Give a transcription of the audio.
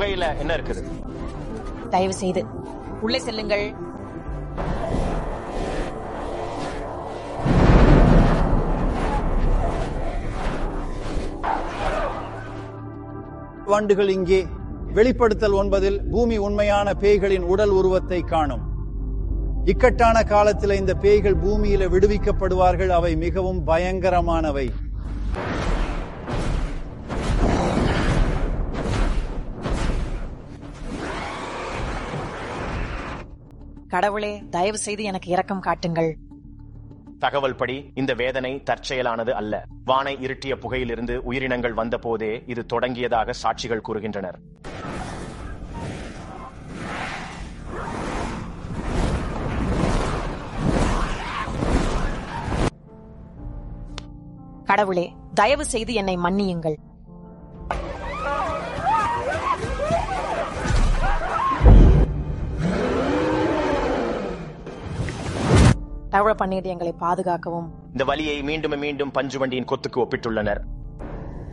புகையில என்ன இருக்குது தயவு செய்து உள்ளே செல்லுங்கள் வண்டுகள் இங்கே வெளிப்படுத்தல் ஒன்பதில் பூமி உண்மையான பேய்களின் உடல் உருவத்தை காணும் இக்கட்டான காலத்தில் இந்த பேய்கள் பூமியில விடுவிக்கப்படுவார்கள் அவை மிகவும் பயங்கரமானவை கடவுளே தயவு செய்து எனக்கு இரக்கம் காட்டுங்கள் தகவல் படி இந்த வேதனை தற்செயலானது அல்ல வானை இருட்டிய புகையிலிருந்து உயிரினங்கள் வந்தபோதே இது தொடங்கியதாக சாட்சிகள் கூறுகின்றனர் கடவுளே தயவு செய்து என்னை மன்னியுங்கள் தவழ பண்ணிட்டு எங்களை பாதுகாக்கவும் இந்த வலியை மீண்டும் மீண்டும் பஞ்சு வண்டியின் கொத்துக்கு ஒப்பிட்டுள்ளனர்